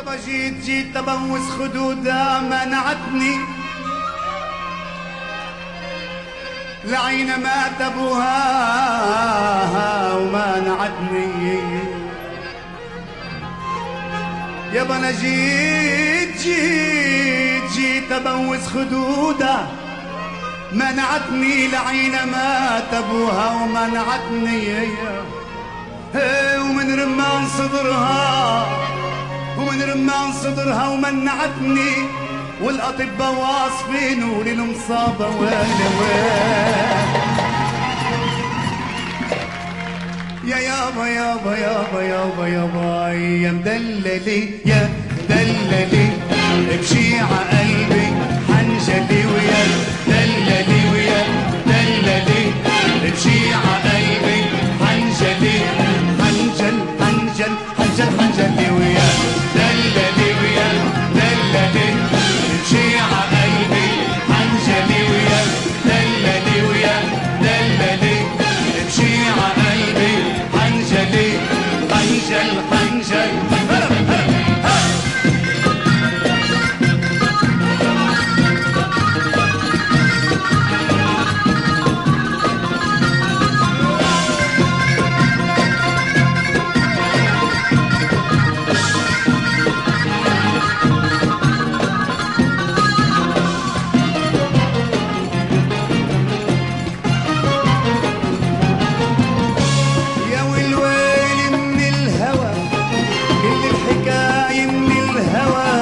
يابا جيت جيت تبوس خدودها منعتني لعين مات ابوها ومنعتني يابا انا جيت جيت جيت ابوس خدودها منعتني لعين مات ابوها ومنعتني هي ومن رمان صدرها ومن رمان صدرها ومنعتني والاطباء واصفين وللمصابة وين وين يا يابا يابا يابا يابا يابا يا مدللي يا مدللي امشي ع قلبي حنجلي ويا دللي ويا دللي امشي ع قلبي حنجلي حنجل حنجل حنجل حنجلي ويا دللي ويا دللي امشي ع قلبي حنجلي ويا دللي ويا دللي امشي ع قلبي حنجلي حنجل حنجل هلا هلا هلا يا والويل من الهوى كل الحكاية من الهوى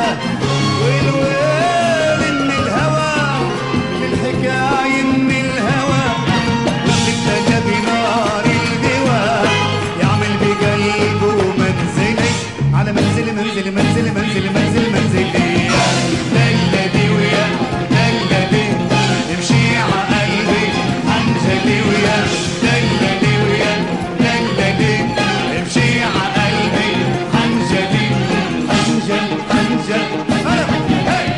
والويل من الهوى كل الحكاية من الهوى ابتدى بنار الهوى يعمل بقلبه منزلي على منزل منزل منزل منزل منزل منزلي دلدي ويا دلدي امشي ع قلبي انجلي ويا دلدي ويا دلدي امشي ع قلبي انجلي انجل انجل هلا هي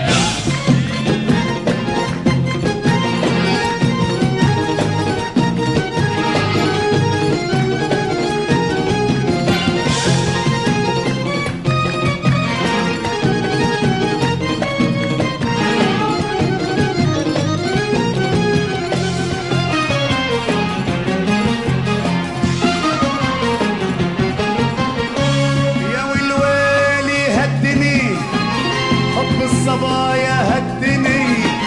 يا والويلي هدني حب الصبايا هدني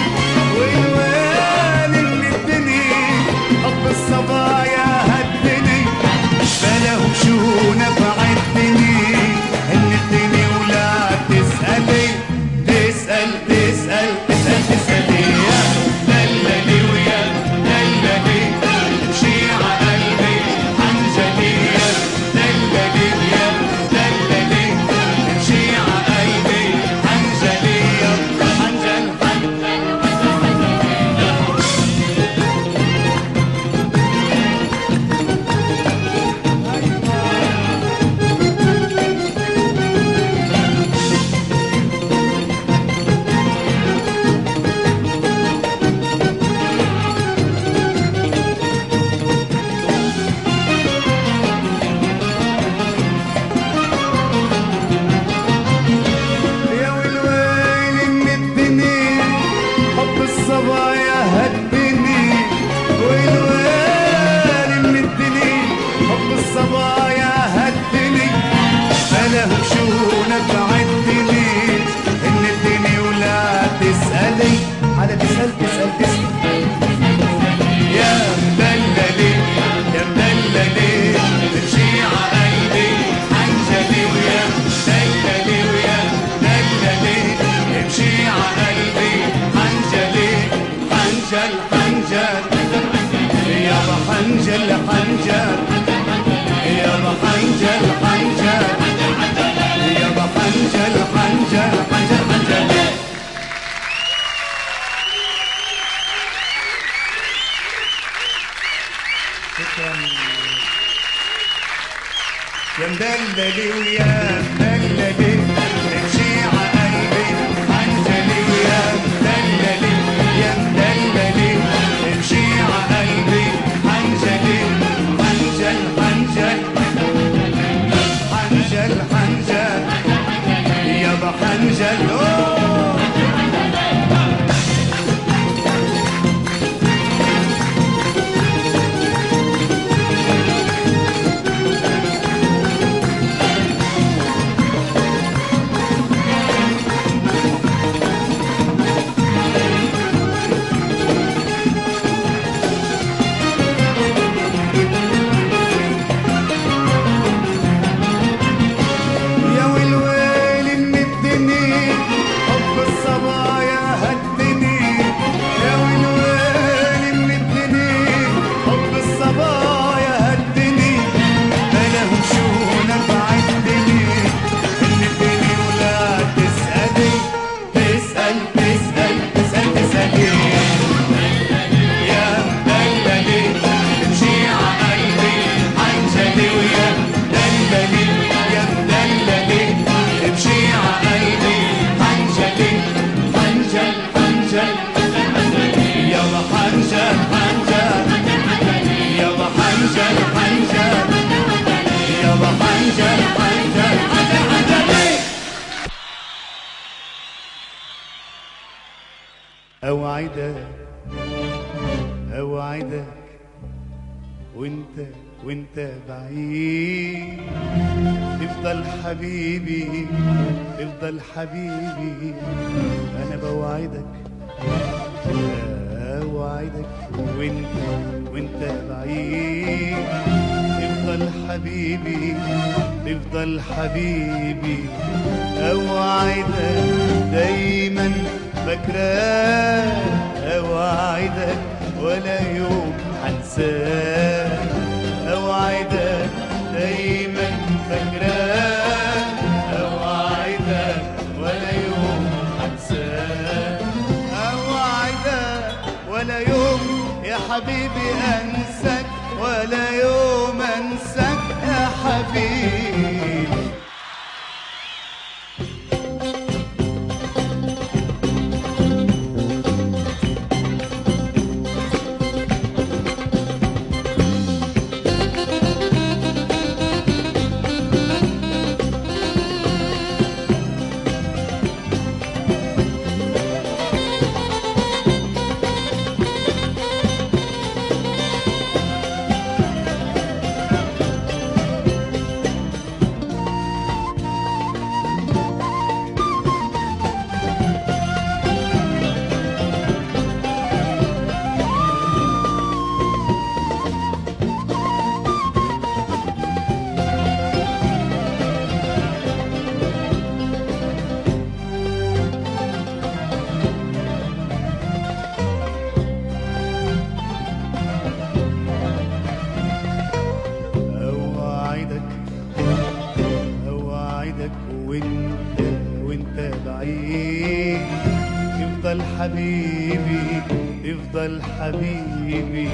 والويلي اللي ادني حب الصبايا هدني بلاهم شو نفعتني ان ادني ولا تسألي تسأل تسأل تسأل تسألي يا دللي ويا دللي امشي ع قلبي حنجلي يا دللي يا دللي امشي ع قلبي حنجلي يا حنجل حنجل يا والويل من الدنيا حب الصبايا هدني والويل من الدنيا حب الصبايا هدني بلاهم شو نفعتني ان الدنيا ولا تسألي على تسأل تسأل تسأل يا مدللي يا مدللي تمشي ع قلبي حنجلي ويا دللي ويا دللي امشي ع قلبي حنجلي حنجل حنجل يا حنجل حنجل يا حنجل حنجل يا حنجل حنجل حنجل حنجل يا مدللي ويا مدللي امشي ع قلبي حنجلي ويا مدللي يا مدللي امشي ع قلبي حنجلي حنجل حنجل حنجل حنجل يا يلا حنجل أوه. يا ويل ويل من الدنيا حب الصبايا هدني يا ويل ويل من الدنيا حب الصبايا هدني ما لهم شو نفع الدنيا خلتني ولا تسألي تسأل تسأل تسأل تسألي يا مدللي امشي عقلبي حنجلي ويا مدللي يا مدللي امشي عقلبي حنجلي حنجل حنجل يلا حنجل حنجل يلا حنجل حنجل يلا حنجل حنجل حنجل حنجل اوعدك اوعدك وانت وانت بعيد تفضل حبيبي تفضل حبيبي انا بوعدك اوعدك وانت وانت بعيد تفضل حبيبي تفضل حبيبي اوعدك دايما فاكراك اوعدك ولا يوم حنساك اوعدك دايما فاكراك اوعدك ولا يوم حنساك اوعدك ولا يوم يا حبيبي انساك ولا يوم انساك يا حبيبي اوعدك اوعدك وانت وانت بعيد يفضل حبيبي يفضل حبيبي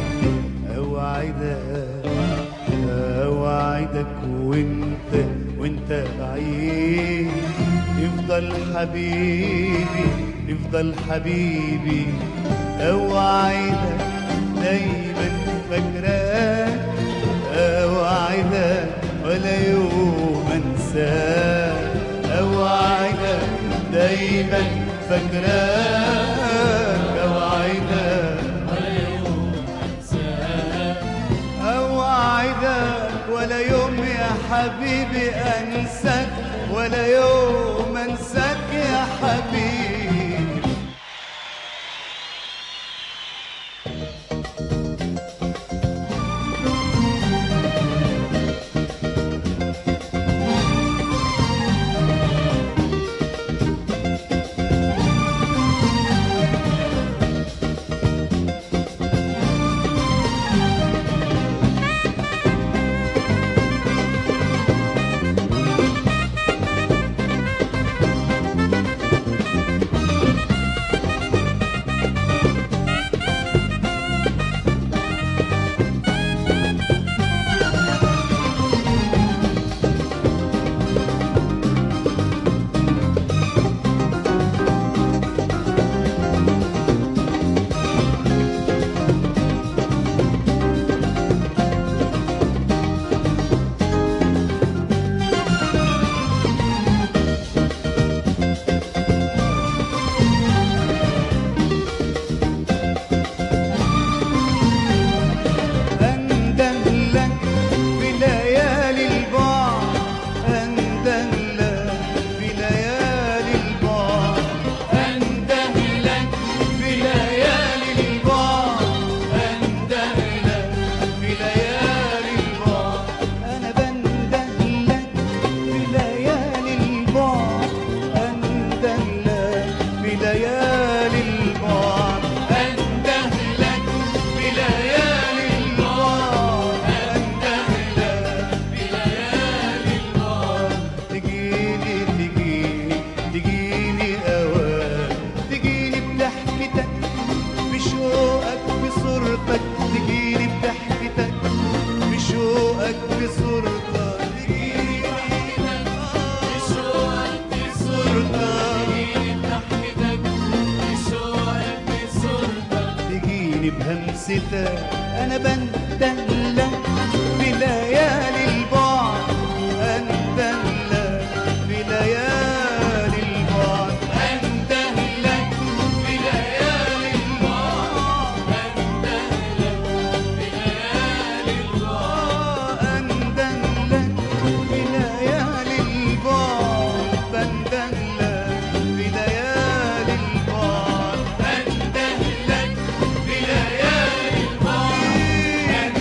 اوعدك اوعدك وانت وانت بعيد يفضل حبيبي يفضل حبيبي اوعدك دايما فاكراك اوعدك ولا يوم انساك اوعدك دايما فاكراك اوعدك اوعدك ولا يوم يا حبيبي انساك ولا يوم انساك يا حبيبي بهمستك انا بندلك بليالي البعد اندلك بليالي البعد اندلك بليالي البعد أندلك بليالي البعد بندلك بليالي البعد أندلك بليالي البعد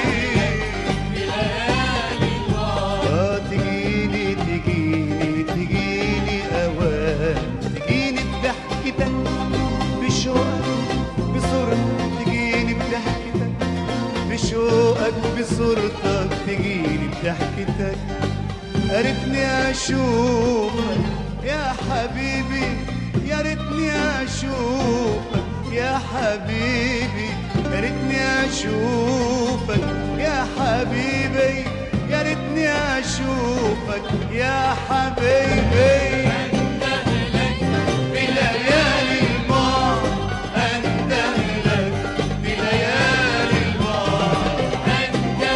آه تجيني تجيني تجيني أوان تجيني بضحكتك بشوقك بصورتك تجيني بضحكتك بشوقك بصورتك تجيني بضحكتك قربني اشوفك يا حبيبي يا ريتني اشوفك يا حبيبي يا ريتني اشوفك يا حبيبي يا ريتني اشوفك يا حبيبي بليالي البعد أندهلك بليالي البعد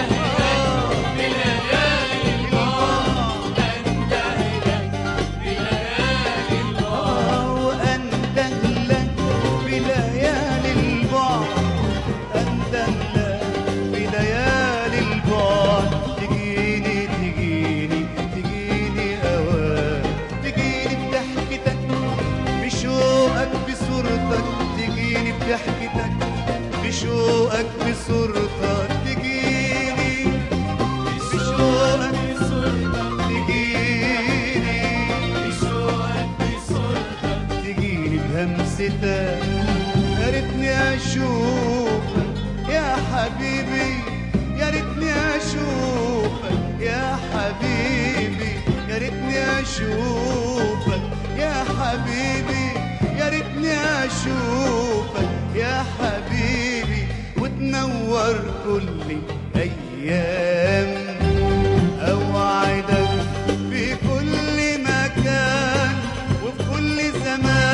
وأندهلك بليالي البعد أندهلك بليالي البعد تجيني تجيني تجيني أوان تجيني بضحكتك بشوقك بصورتك تجيني بضحكتك بشوقك بصورتك تجيني بشوقك بصورتك تجيني تجيني بهمستك يا ريتني اشوفك يا حبيبي يا ريتني اشوفك يا حبيبي يا ريتني اشوفك يا حبيبي يا ريتني اشوفك يا حبيبي وتنور كل ايام اوعدك في كل مكان وفي كل زمان